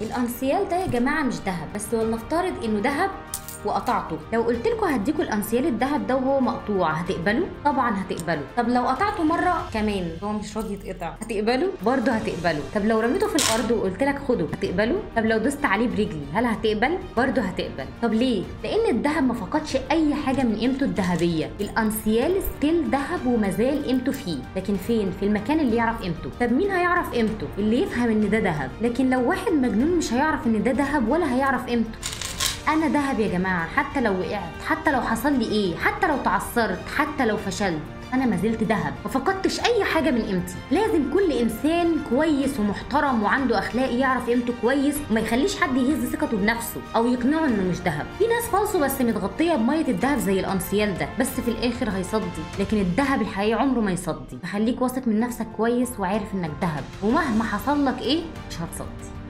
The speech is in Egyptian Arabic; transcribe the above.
الانسيال ده يا جماعه مش ذهب بس ولنفترض انه ذهب وقطعته لو قلت لكم هديكوا الانسيال الذهب ده وهو مقطوع هتقبلوا طبعا هتقبلوا طب لو قطعته مره كمان هو مش راضي يتقطع هتقبلوا برضه هتقبلوا طب لو رميته في الارض وقلت لك خده هتقبلوا طب لو دوست عليه برجلي هل هتقبل برضه هتقبل طب ليه لان الذهب ما فقدش اي حاجه من قيمته الذهبيه الانسيال ستيل ذهب ومازال قيمته فيه لكن فين في المكان اللي يعرف قيمته طب مين هيعرف قيمته اللي يفهم ان ده ذهب لكن لو واحد مجنون مش هيعرف ان ده ذهب ولا هيعرف قيمته انا دهب يا جماعه حتى لو وقعت حتى لو حصل لي ايه حتى لو تعثرت حتى لو فشلت انا ما زلت دهب ما فقدتش اي حاجه من قيمتي لازم كل انسان كويس ومحترم وعنده اخلاق يعرف قيمته كويس وما يخليش حد يهز ثقته بنفسه او يقنعه انه مش دهب في ناس فالصو بس متغطيه بميه الدهب زي الانسيال ده بس في الاخر هيصدي لكن الدهب الحقيقي عمره ما يصدي فخليك واثق من نفسك كويس وعارف انك دهب ومهما حصل لك ايه مش هتصدي